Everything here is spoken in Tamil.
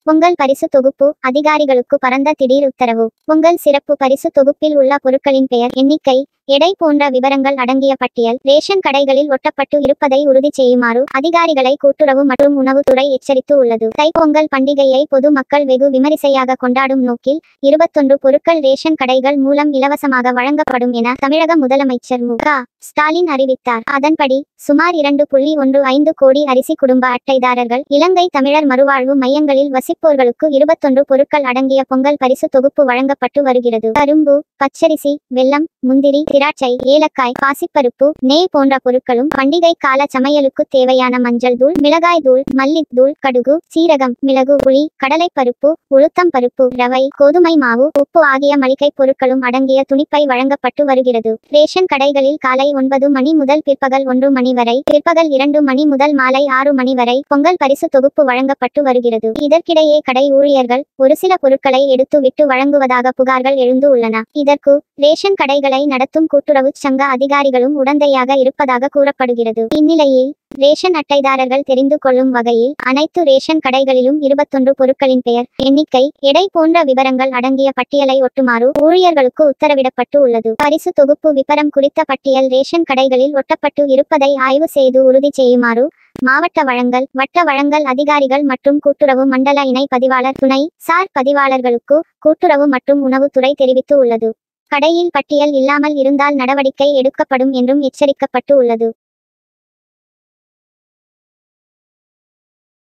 பொங்கல் பரிசு தொகுப்பு அதிகாரிகளுக்கு பரந்த திடீர் உத்தரவு பொங்கல் சிறப்பு பரிசு தொகுப்பில் உள்ள பொருட்களின் பெயர் எண்ணிக்கை எடை போன்ற விவரங்கள் அடங்கிய பட்டியல் ரேஷன் கடைகளில் ஒட்டப்பட்டு இருப்பதை உறுதி செய்யுமாறு அதிகாரிகளை கூட்டுறவு மற்றும் உணவுத்துறை எச்சரித்து உள்ளது தைப்பொங்கல் பண்டிகையை பொது மக்கள் வெகு விமரிசையாக கொண்டாடும் நோக்கில் இருபத்தொன்று பொருட்கள் ரேஷன் கடைகள் மூலம் இலவசமாக வழங்கப்படும் என தமிழக முதலமைச்சர் மு க ஸ்டாலின் அறிவித்தார் அதன்படி சுமார் இரண்டு புள்ளி ஒன்று ஐந்து கோடி அரிசி குடும்ப அட்டைதாரர்கள் இலங்கை தமிழர் மறுவாழ்வு மையங்களில் வசிப்போர்களுக்கு இருபத்தொன்று பொருட்கள் அடங்கிய பொங்கல் பரிசு தொகுப்பு வழங்கப்பட்டு வருகிறது கரும்பு பச்சரிசி வெல்லம் முந்திரி திராட்சை ஏலக்காய் பாசிப்பருப்பு நெய் போன்ற பொருட்களும் பண்டிகை கால சமையலுக்கு தேவையான மஞ்சள் தூள் மிளகாய் தூள் மல்லித்தூள் கடுகு சீரகம் மிளகு புளி கடலைப்பருப்பு உளுத்தம் பருப்பு ரவை கோதுமை மாவு உப்பு ஆகிய மளிகை பொருட்களும் அடங்கிய துணிப்பை வழங்கப்பட்டு வருகிறது ரேஷன் கடைகளில் காலை ஒன்பது மணி முதல் பிற்பகல் ஒன்று மணி வரை பிற்பகல் இரண்டு மணி முதல் மாலை ஆறு மணி வரை பொங்கல் பரிசு தொகுப்பு வழங்கப்பட்டு வருகிறது இதற்கிடையே கடை ஊழியர்கள் ஒரு சில பொருட்களை எடுத்து விட்டு வழங்குவதாக புகார்கள் எழுந்து உள்ளன இதற்கு ரேஷன் கடைகளை நடத்தும் கூட்டுறவு சங்க அதிகாரிகளும் உடந்தையாக இருப்பதாக கூறப்படுகிறது இந்நிலையில் ரேஷன் அட்டைதாரர்கள் தெரிந்து கொள்ளும் வகையில் அனைத்து ரேஷன் கடைகளிலும் இருபத்தொன்று பொருட்களின் பெயர் எண்ணிக்கை எடை போன்ற விவரங்கள் அடங்கிய பட்டியலை ஒட்டுமாறு ஊழியர்களுக்கு உத்தரவிடப்பட்டு உள்ளது பரிசு தொகுப்பு விபரம் குறித்த பட்டியல் ரேஷன் கடைகளில் ஒட்டப்பட்டு இருப்பதை ஆய்வு செய்து உறுதி செய்யுமாறு மாவட்ட வழங்கல் வட்ட வழங்கல் அதிகாரிகள் மற்றும் கூட்டுறவு மண்டல இணை பதிவாளர் துணை சார் பதிவாளர்களுக்கு கூட்டுறவு மற்றும் உணவுத்துறை தெரிவித்து உள்ளது கடையில் பட்டியல் இல்லாமல் இருந்தால் நடவடிக்கை எடுக்கப்படும் என்றும் எச்சரிக்கப்பட்டு உள்ளது